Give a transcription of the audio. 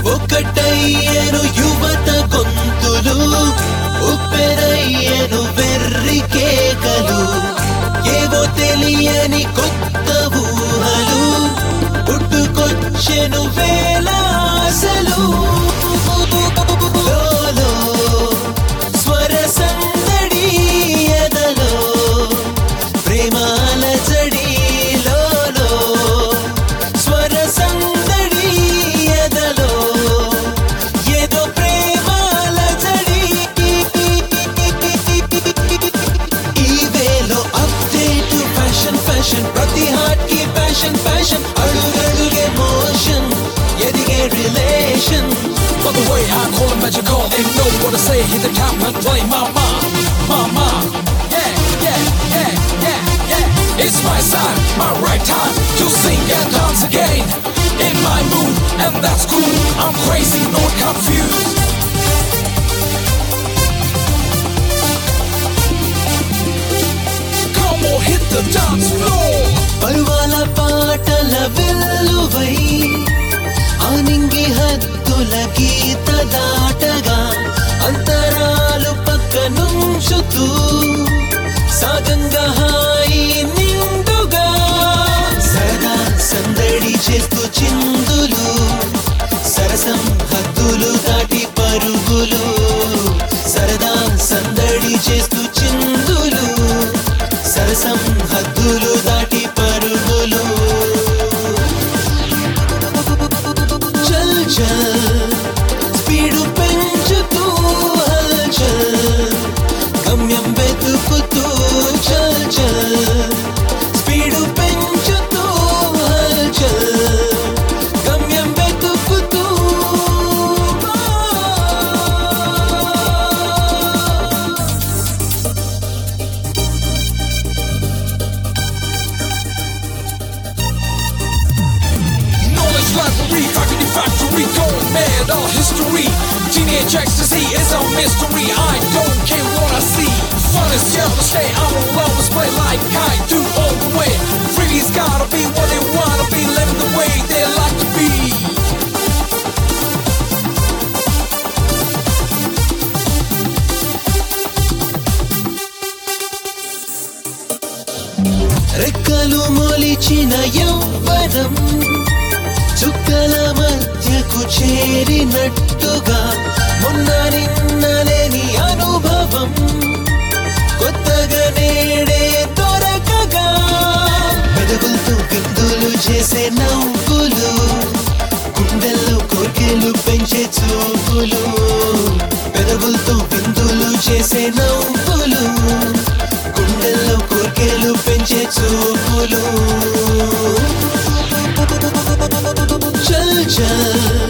ఒకటయ్యను యువత గొంతులు ఉప్పెనయ్యను వెర్రి కేకలు ఏవో తెలియని కొత్త ఊహలు పుట్టుకొచ్చెను వేల ఆశలు లోలో స్వర సందడి ఎదలో ప్రేమాల జడిలో స్వర సందడి ఎదలో ఏదో ప్రేమాల జడి ఈ వేలో అప్డేట్ ఫ్యాషన్ ఫ్యాషన్ ప్రతి హార్ట్ కి ఫ్యాషన్ ఫ్యాషన్ అడుగడుగే మోషన్ ఎదిగే relation By the way, I call him magical. Ain't know what to say. Hit the top and play mama, mama. Yeah, yeah, yeah, yeah, yeah. It's my side, my right time to sing and dance again. In my mood, and that's cool. I'm crazy, not confused. Come on, hit the dance floor. పరువాల పాటల వెల్లువై ఆనింగి హద్దుల గీత దాటగా అంతరాలు పక్కనుంచుతూ సాగంగా హాయి నిండుగా సరదా సందడి చేస్తూ చిందులు సరసం హద్దులు దాటి పరుగులు సరదా సందడి చేస్తూ చిందులు సరసం హద్దులు దాటి పరుగులు చల్ చల్ స్పీడు పెంచుతూ హల్చల్ గమ్యం వెతుకుతూ చల్ చల్ స్పీడు పెంచుతూ హల్చల్ గమ్యం వెతుకుతూ Knowledge library, faculty factory, going mad, all history. Teenage ecstasy is a mystery. I don't care what I see. Fun is here to stay. I will always play like I do all the way. Freaky's gotta be what they wanna be, living the way they like to be. రెక్కలు మొలిచిన యౌవనం చుక్కల మధ్యకు చేరినట్టుగా మొన్న నిన్నలేని అనుభవం కొత్తగా నేడే దొరకగా మెరుగులతో బిందులు చేసే నవ్వులు గుండెల్లో కోర్కెలు పెంచే చూపులు పెదవులతో బిందులు చేసే నవ్వులు గుండెల్లో కోర్కెలు పెంచే చూపులు చల్ చల్